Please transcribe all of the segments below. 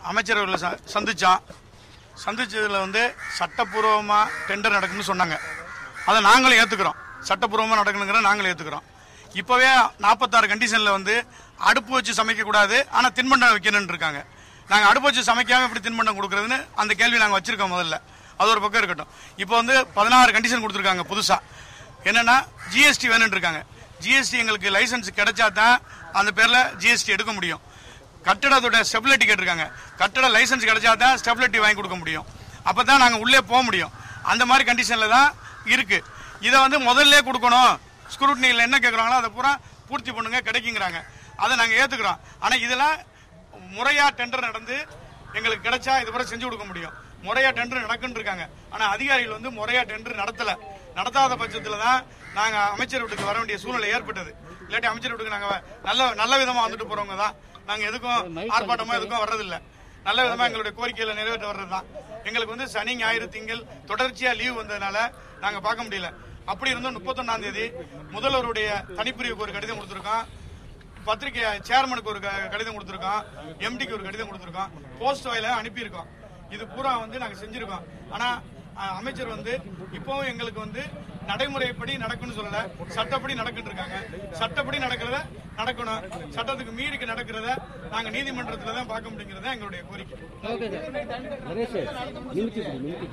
அமைச்சரவர்களை ச- சந்திச்சோம் சந்திச்சதுல வந்து சட்டப்பூர்வமா டெண்டர் நடக்கும்னு சொன்னாங்க அதை நாங்களும் ஏத்துக்கிறோம் சட்டப்பூர்வமா நடக்கணுங்கிற நாங்களும் ஏத்துக்கிறோம் இப்பவே நாற்பத்தாறு கண்டிஷன்ல வந்து அடுப்பு வச்சு சமைக்க கூடாது ஆனா தின்பண்டம் வைக்கணும்னு இருக்காங்க நாங்க அடுப்பு வச்சு சமைக்காம எப்படி தின்பண்டம் கொடுக்கறதுன்னு அந்த கேள்வி நாங்க வச்சிருக்கோம் முதல்ல அது ஒரு பக்கம் இருக்கட்டும் இப்போ வந்து பதினாறு கண்டிஷன் கொடுத்துருக்காங்க புதுசா என்னன்னா ஜிஎஸ்டி வேணும்னு இருக்காங்க ஜிஎஸ்டி எங்களுக்கு லைசன்ஸ் கிடைச்சா தான் அந்த பேர்ல ஜிஎஸ்டி எடுக்க முடியும் கட்டடத்தோட ஸ்டெபிலிட்டி கேட்டிருக்காங்க கட்டட லைசன்ஸ் கிடைச்சா தான் ஸ்டெபிலிட்டி வாங்கி கொடுக்க முடியும் அப்போ தான் நாங்கள் உள்ளே போக முடியும் அந்த மாதிரி கண்டிஷனில் தான் இருக்கு இதை வந்து முதல்ல கொடுக்கணும் ஸ்க்ரூட்னியில் என்ன கேட்குறாங்களோ அதை பூரா பூர்த்தி பண்ணுங்க கிடைக்குங்கிறாங்க அதை நாங்கள் ஏற்றுக்கிறோம் ஆனால் இதெல்லாம் முறையாக டெண்டர் நடந்து எங்களுக்கு கிடைச்சா இது வரை செஞ்சு கொடுக்க முடியும் முறையா டெண்டர் நடக்குன்னு இருக்காங்க ஆனா அதிகாரிகள் வந்து முறையா டெண்டர் நடத்தல நடத்தாத பட்சத்துல தான் நாங்க அமைச்சர் வீட்டுக்கு வர வேண்டிய சூழ்நிலை ஏற்பட்டது இல்லாட்டி அமைச்சர் வீட்டுக்கு நாங்க நல்ல நல்ல விதமா வந்துட்டு போறவங்க தான் நாங்க எதுக்கும் ஆர்ப்பாட்டமா எதுக்கும் வர்றதில்ல நல்ல விதமா எங்களுடைய கோரிக்கைகளை நிறைவேற்ற வர்றதுதான் எங்களுக்கு வந்து சனி ஞாயிறு திங்கள் தொடர்ச்சியா லீவ் வந்ததுனால நாங்க பார்க்க முடியல அப்படி இருந்தும் முப்பத்தொன்னாம் தேதி முதல்வருடைய தனிப்பிரிவுக்கு ஒரு கடிதம் கொடுத்திருக்கோம் பத்திரிகை சேர்மனுக்கு ஒரு க- கடிதம் கொடுத்துருக்கோம் எம்டிக்கு ஒரு கடிதம் கொடுத்துருக்கோம் போஸ்ட் வாயில அனுப்பியிருக்கோம் இது பூரா வந்து நாங்க செஞ்சிருக்கோம் ஆனா அஹ், அமைச்சர் வந்து இப்போவும் எங்களுக்கு வந்து நடைமுறைப்படி நடக்கும்னு சொல்லல சட்டப்படி நடக்கிட்டு இருக்காங்க சட்டப்படி நடக்கிறத நடக்கணும் சட்டத்துக்கு மீறிக்கு நடக்கிறத நாங்க நீதிமன்றத்துல தான் பார்க்க முடியுங்கிறத எங்களுடைய கோரிக்கை ஓகே சார் ரமேஷ் நிமித்தி நிமித்தி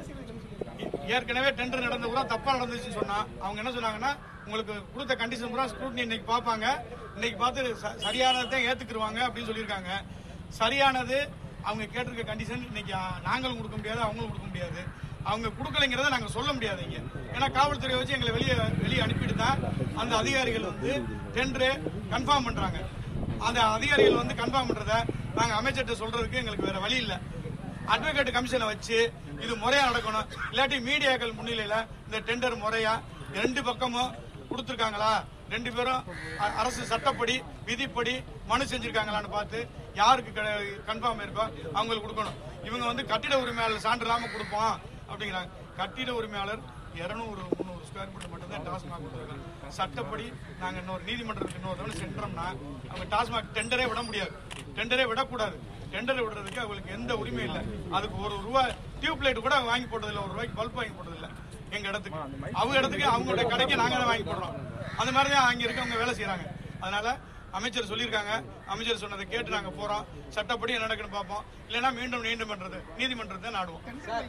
ஏற்கனவே டெண்டர் நடந்த கூட தப்பா நடந்துச்சுன்னு சொன்னா அவங்க என்ன சொன்னாங்கன்னா உங்களுக்கு கொடுத்த கண்டிஷன் பூரா ஸ்க்ரூட்னி இன்னைக்கு பார்ப்பாங்க இன்னைக்கு பார்த்து ச- சரியானதை ஏத்துக்குருவாங்க அப்படின்னு சொல்லியிருக்காங்க சரியானது அவங்க கேட்டிருக்க கண்டிஷன் இன்னைக்கு ஆ, நாங்களும் கொடுக்க முடியாது அவங்களும் கொடுக்க முடியாது அவங்க கொடுக்கலைங்கிறத நாங்க சொல்ல முடியாது இங்க ஏன்னா காவல்துறை வச்சு எங்களை வெளியே வெளியே அனுப்பிட்டு தான் அந்த அதிகாரிகள் வந்து டெண்டரு கன்ஃபார்ம் பண்றாங்க அந்த அதிகாரிகள் வந்து கன்ஃபார்ம் பண்றத நாங்க அமைச்சர்கிட்ட சொல்றதுக்கு எங்களுக்கு வேற வழி இல்லை அட்வொகேட் கமிஷனை வச்சு இது முறையா நடக்கணும் இல்லாட்டி மீடியாக்கள் முன்னிலையில இந்த டெண்டர் முறையா ரெண்டு பக்கமும் கொடுத்துருக்காங்களா ரெண்டு பேரும் அ- அரசு சட்டப்படி விதிப்படி மனு செஞ்சிருக்காங்களான்னு பார்த்து யாருக்கு கன்ஃபார்ம் இருக்கோ அவங்களுக்கு கொடுக்கணும் இவங்க வந்து கட்டிட உரிமையாளர் சான்று இல்லாம கொடுப்போம் அப்படிங்கிறாங்க கட்டிட உரிமையாளர் இருநூறு முந்நூறு ஸ்கொயர் ஃபீட் மட்டும் தான் டாஸ்மாக் கொடுத்துருக்காங்க சட்டப்படி நாங்க இன்னொரு நீதிமன்றத்துக்கு இன்னொரு தடவை சென்றோம்னா அவங்க டாஸ்மாக் டெண்டரே விட முடியாது டெண்டரே விடக்கூடாது டெண்டர் விடுறதுக்கு அவங்களுக்கு எந்த உரிமையும் இல்லை அதுக்கு ஒரு ரூபாய் டியூப் லைட் கூட அவங்க வாங்கி போட்டதில்ல ஒரு ரூபாய்க்கு பல்ப் வாங்கி போட்டதில்ல எங்க இடத்துக்கு அவங்க இடத்துக்கு அவங்களுடைய கடைக்கு நாங்க தான் வாங்கி போடுறோம் அந்த மாதிரி தான் அங்க இருக்கவங்க வேலை செய்யறாங்க அதனால அமைச்சர் சொல்லியிருக்காங்க அமைச்சர் சொன்னதை கேட்டு நாங்க போறோம் சட்டப்படி என்ன நடக்குன்னு பார்ப்போம் இல்லைன்னா மீண்டும் நீதிமன்றத்தை நீதிமன்றத்தை நாடுவோம்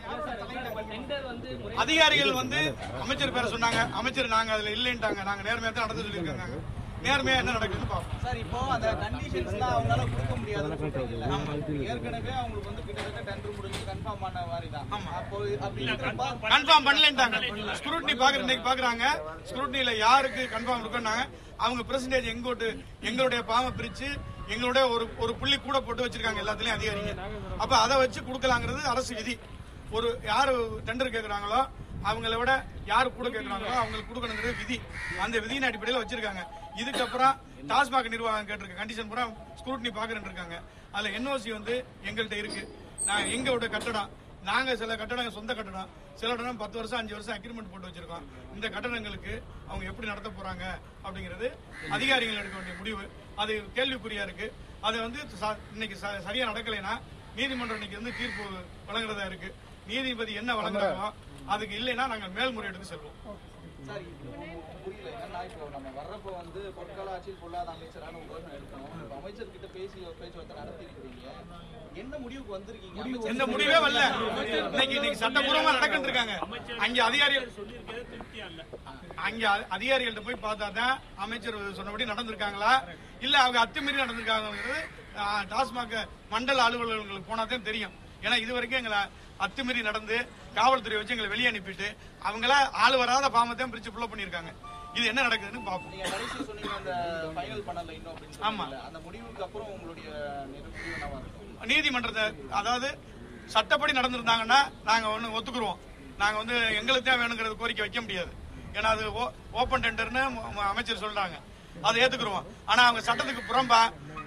அதிகாரிகள் வந்து அமைச்சர் பேரை சொன்னாங்க அமைச்சர் நாங்க அதுல இல்லைன்ட்டாங்க நாங்க நேர்மையா தான் நடந்து சொல்லியிருக்காங்க நேர்மையா என்ன நடக்குதுன்னு பார்ப்போம் சார் இப்போ அந்த கண்டிஷன்ஸ் தான் அவங்களால கொடுக்க முடியாதுன்னு சொல்றீங்கல்ல ஏற்கனவே அவங்களுக்கு வந்து கிட்டத்தட்ட டெண்டர் முடிஞ்சு கன்ஃபார்ம் ஆன மாதிரி தான் அப்போ அப்படி இருக்கிறப்ப கன்ஃபார்ம் பண்ணலன்ட்டாங்க ஸ்க்ரூட்னி பாக்குற இன்னைக்கு பாக்குறாங்க ஸ்க்ரூட்னில யாருக்கு கன்ஃபார்ம் இருக்குன்னாங்க அவங்க பிரசன்டேஜ் எங்கோட்டு எங்களுடைய பாவ பிரிச்சு எங்களுடைய ஒரு ஒரு புள்ளி கூட போட்டு வச்சிருக்காங்க எல்லாத்துலயும் அதிகாரிங்க அப்ப அதை வச்சு கொடுக்கலாங்கிறது அரசு விதி ஒரு யாரு டெண்டர் கேக்குறாங்களோ அவங்கள விட யாரு கூட கேக்குறாங்களோ அவங்களுக்கு கொடுக்கணுங்கிறது விதி அந்த விதியின் அடிப்படையில் வச்சிருக்காங்க இதுக்கப்புறம் டாஸ்மாக் நிர்வாகம் கேட்டிருக்க கண்டிஷன் பூரா ஸ்க்ரூட்னி பாக்குறேன்னு இருக்காங்க அதுல என்ஓசி வந்து எங்கள்கிட்ட இருக்கு நான் எங்களோட கட்டடம் நாங்க சில கட்டடங்கள் சொந்த கட்டடம் சில கட்டடம் பத்து வருஷம் அஞ்சு வருஷம் அக்ரிமெண்ட் போட்டு வச்சிருக்கோம் இந்த கட்டடங்களுக்கு அவங்க எப்படி நடத்த போறாங்க அப்படிங்கிறது அதிகாரிகள் எடுக்க வேண்டிய முடிவு அது கேள்விக்குறியா இருக்கு அது வந்து ச- இன்னைக்கு ச- சரியா நடக்கலைன்னா நீதிமன்றம் இன்னைக்கு வந்து தீர்ப்பு வழங்குறதா இருக்கு நீதிபதி என்ன வழங்குறாங்களோ அதுக்கு இல்லைன்னா நாங்கள் மேல்முறையீடுக்கு செல்வோம் சார் இப்போ புரியல ஏன்னா இப்போ நம்ம வர்றப்போ வந்து பொற்கால ஆட்சியில் பொல்லாத அமைச்சரான உதாரணம் எடுக்கணும் இப்போ அமைச்சர் கிட்ட பேசி ஒரு பேச்சுவார்த்தை நடத்தி இருக்கீங்க என்ன முடிவுக்கு வந்திருக்கீங்க அமைச்சர் எந்த முடிவே வரல இன்னைக்கு இன்னைக்கு சட்டப்பூர்வமா நடக்கிட்டு இருக்காங்க அங்க அதிகாரிகள் அங்க அ- அதிகாரிகள்ட்ட போய் பார்த்தா தான் அமைச்சர் சொன்னபடி நடந்திருக்காங்களா இல்ல அவங்க அத்துமீறி நடந்திருக்காங்கிறது ஆ, டாஸ்மாக் மண்டல அலுவலர்களுக்கு போனா தான் தெரியும் ஏன்னா இது வரைக்கும் எங்களை அத்துமீறி நடந்து காவல்துறை வச்சு எங்களை வெளியே அனுப்பிட்டு அவங்கள ஆள் வராத பாமத்தையும் பிரிச்சு புள்ள பண்ணிருக்காங்க இது என்ன நடக்குதுன்னு பார்ப்போம் நீங்க கடைசி சொன்னீங்க அந்த ஃபைனல் பண்ணல இன்னும் அப்படின்னு ஆமா. சொன்னீங்கல்ல. அந்த முடிவுக்கு அப்புறம் உங்களுடைய நிறு- முடிவு என்னவா இருக்கும் நீதிமன்றத்தை அதாவது சட்டப்படி நடந்திருந்தாங்கன்னா நாங்க ஒண்ணு ஒத்துக்குருவோம் நாங்க வந்து எங்களுக்கு தான் வேணுங்கிறது கோரிக்கை வைக்க முடியாது ஏன்னா அது ஓப்பன் டெண்டர்னு ம- ம- அமைச்சர் சொல்றாங்க அதை ஏத்துக்குருவோம் ஆனா அவங்க சட்டத்துக்கு புறம்பா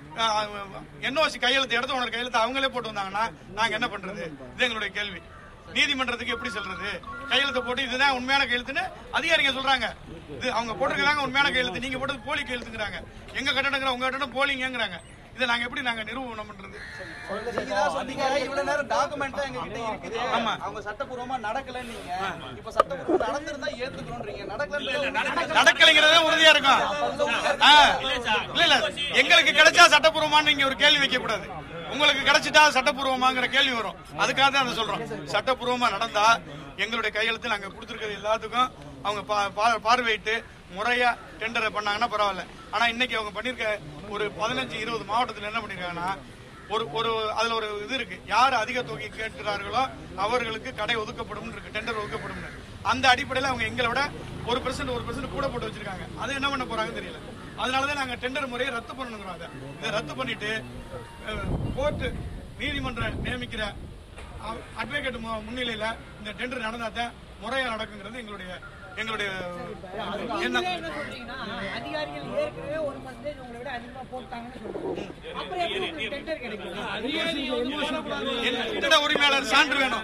என்ஓசி கையெழுத்து இடத்த உணர் கையெழுத்து அவங்களே போட்டு வந்தாங்கன்னா நாங்க என்ன பண்றது இது எங்களுடைய கேள்வி நீதிமன்றத்துக்கு எப்படி சொல்றது கையெழுத்து போட்டு இதுதான் உண்மையான கையெழுத்துன்னு அதிகாரிங்க சொல்றாங்க இது அவங்க போட்டிருக்காங்க உண்மையான கையெழுத்து நீங்க போட்டது போலி கையெழுத்துங்கிறாங்க எங்க கட்டடங்கிற உங்க கட்டடம் போலிங்கிறாங்க இதை நாங்க எப்படி நாங்க நிரூபணம் பண்றது நீங்க தான் சொன்னீங்க இவ்வளவு நேரம் டாக்குமெண்ட் எங்க கிட்ட இருக்குது ஆமா. அவங்க சட்டப்பூர்வமா நடக்கலன்னு நீங்க இப்ப சட்டப்பூர்வமா நடந்திருந்தா ஏத்துக்கணும்ன்றீங்க நடக்கலன்னு நடக்கலைங்கிறதே உறுதியா இருக்கும் ஆ. இல்ல இல்ல எங்களுக்கு கிடைச்சா சட்டப்பூர்வமான்னு நீங்க ஒரு கேள்வி வைக்க கூடாது உங்களுக்கு கிடைச்சிட்டா சட்டப்பூர்வமாங்கிற கேள்வி வரும் அதுக்காக தான் அதை சொல்றோம் சட்டப்பூர்வமா நடந்தா எங்களுடைய கையெழுத்து நாங்க கொடுத்துருக்கிறது எல்லாத்துக்கும் அவங்க பா- பா- பார்வையிட்டு முறையா டெண்டரை பண்ணாங்கன்னா பரவாயில்ல ஆனா இன்னைக்கு அவங்க பண்ணிருக்க ஒரு பதினஞ்சு இருபது மாவட்டத்துல என்ன பண்ணிருக்காங்கன்னா ஒரு ஒரு அதுல ஒரு இது இருக்கு யார் அதிக தொகை கேட்கிறார்களோ அவர்களுக்கு கடை ஒதுக்கப்படும் இருக்கு டெண்டர் ஒதுக்கப்படும் அந்த அடிப்படையில் அவங்க எங்களை விட ஒரு பெர்சன்ட் ஒரு பெர்சன்ட் கூட போட்டு வச்சிருக்காங்க அது என்ன பண்ண போறாங்கன்னு தெரியல அதனாலதான் நாங்க டெண்டர் முறையை ரத்து பண்ணணுங்கிறோம் அதை இதை ரத்து பண்ணிட்டு கோர்ட்டு நீதிமன்றம் நியமிக்கிற அட்வொகேட் முன்னிலையில இந்த டெண்டர் நடந்தா தான் முறையா நடக்குங்கிறது எங்களுடைய எங்களுடைய எண்ணம் என்ன சொல்றீங்கன்னா அதிகாரிகள் ஏற்கனவே ஒரு பர்சன்டேஜ் உங்களை விட அதிகமா போட்டாங்கன்னு சொல்றீங்க அப்புறம் எப்படி உங்களுக்கு டெண்டர் கிடைக்கும் கட்டிட உரிமையாளர் சான்று வேணும்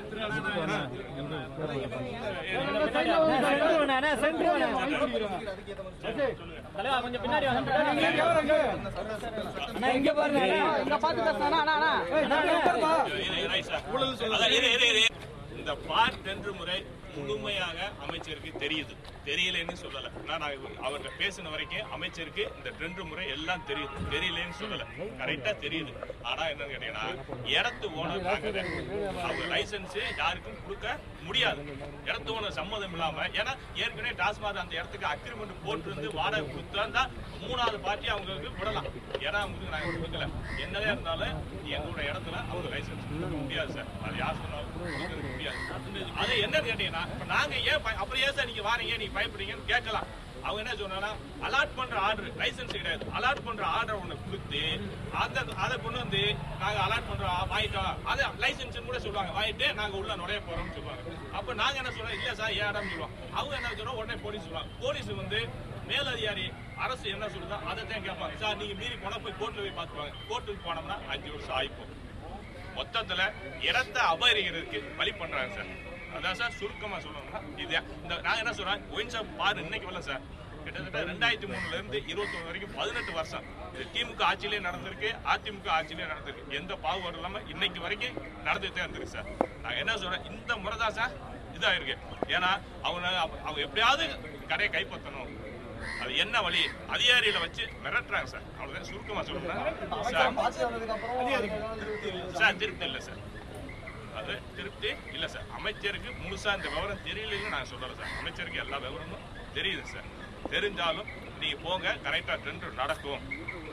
இந்த பார் டென்று முறை முழுமையாக அமைச்சருக்கு தெரியுது தெரியலன்னு சொல்லல நான் அவர்கிட்ட பேசின வரைக்கும் அமைச்சருக்கு இந்த டென்று முறை எல்லாம் தெரியுது தெரியலன்னு சொல்லல கரெக்டா தெரியுது ஆனா என்னன்னு கேட்டீங்கன்னா இடத்து ஓனர் நாங்க அவங்க லைசன்ஸ் யாருக்கும் கொடுக்க முடியாது இடத்து ஓனர் சம்மதம் இல்லாம ஏன்னா ஏற்கனவே டாஸ்மாக் அந்த இடத்துக்கு அக்ரிமெண்ட் போட்டிருந்து வாடகை கொடுத்தா மூணாவது பார்ட்டி அவங்களுக்கு விடலாம் ஏன்னா அவங்களுக்கு நாங்க கொடுக்கல என்னதான் இருந்தாலும் எங்களோட இடத்துல அவங்க லைசன்ஸ் கொடுக்க முடியாது சார் அது யார் சொன்னாலும் கொடுக்கறதுக்கு முடியாது அது என்னன்னு கேட்டீங்கன்னா இப்ப நாங்க ஏன் பய- அப்புறம் ஏன் சார் நீங்க வாரீங்க நீங்க பயப்படுறீங்கன்னு கேட்கலாம் அவங்க என்ன சொன்னா அலாட் பண்ற ஆர்டர் லைசன்ஸ் கிடையாது அலாட் பண்ற ஆர்டர் ஒண்ணு கொடுத்து அந்த அதை கொண்டு வந்து நாங்க அலாட் பண்றோம் ஆ, வாங்கிட்டோம் அது லைசன்ஸ் கூட சொல்லுவாங்க வாங்கிட்டு நாங்க உள்ள நுழைய போறோம்னு சொல்லுவாங்க அப்ப நாங்க என்ன சொல்றோம் இல்ல சார் ஏன் இடம் சொல்லுவோம் அவங்க என்ன சொல்றோம் உடனே போலீஸ் சொல்லுவாங்க போலீஸ் வந்து மேலதிகாரி அரசு என்ன சொல்லுதோ அதை தான் கேட்பாங்க சார் நீங்க மீறி போனா போய் கோர்ட்ல போய் பாத்துப்பாங்க கோர்ட்டுக்கு போனோம்னா அஞ்சு வருஷம் ஆயிப்போம் மொத்தத்துல இடத்தை அபகரிக்கிறதுக்கு வழி பண்றாங்க சார் அதான் சார் சுருக்கமா சொல்லணும்னா இது இந்த நாங்க என்ன சொல்றோம் ஒயின் ஷாப் பாரு இன்னைக்கு வரல சார் கிட்டத்தட்ட ரெண்டாயிரத்தி மூணுல இருந்து இருபத்தி ஒண்ணு வரைக்கும் பதினெட்டு வருஷம் இது திமுக ஆட்சியிலே நடந்திருக்கு அதிமுக ஆட்சியிலே நடந்திருக்கு எந்த பாகுபாடும் இல்லாம இன்னைக்கு வரைக்கும் நடந்துட்டே இருந்திருக்கு சார் நாங்க என்ன சொல்றோம் இந்த முறை தான் சார் இதா இருக்கு ஏன்னா அவங்க அவங்க எப்படியாவது கடையை கைப்பற்றணும் அது என்ன வழி அதிகாரிகளை வச்சு மிரட்டுறாங்க சார் அவ்வளவுதான் சுருக்கமா சொல்லணும் சார் சார் திருப்தி இல்லை சார் அது திருப்தி இல்லை சார் அமைச்சருக்கு முழுசா இந்த விவரம் தெரியலன்னு நான் சொல்றேன் சார் அமைச்சருக்கு எல்லா விவரமும் தெரியுது சார் தெரிஞ்சாலும் நீங்க போங்க கரெக்டா டெண்டர் நடக்கும்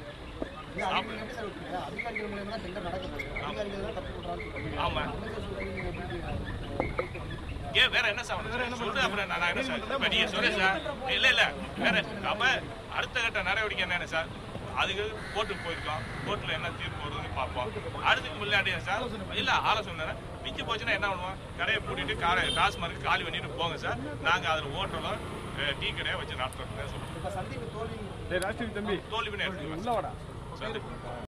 ஆமா ஏன் வேற என்ன சார் சொல்றது அப்புறம் நான் நான் என்ன சார் இப்ப நீங்க சொல்றேன் சார் இல்ல இல்ல வேற அப்ப அடுத்த கட்ட நடவடிக்கை என்ன சார் அதுக்கு கோர்ட்டுக்கு போயிருக்கோம் கோர்ட்ல என்ன தீர்ப்பு வருதுன்னு பார்ப்போம் அடுத்துக்கு முன்னாடி சார் இல்ல ஆளை சொன்னேன் மிஞ்சி போச்சுன்னா என்ன பண்ணுவோம் கடையை பூட்டிட்டு காரை டாஸ்மார்க்கு காலி பண்ணிட்டு போங்க சார் நாங்க அதுல ஓட்டலோ டீ கடையை வச்சு நடத்துறோம் சொல்லுவோம் தோல்வி எடுத்துக்கலாம் சந்திப்பு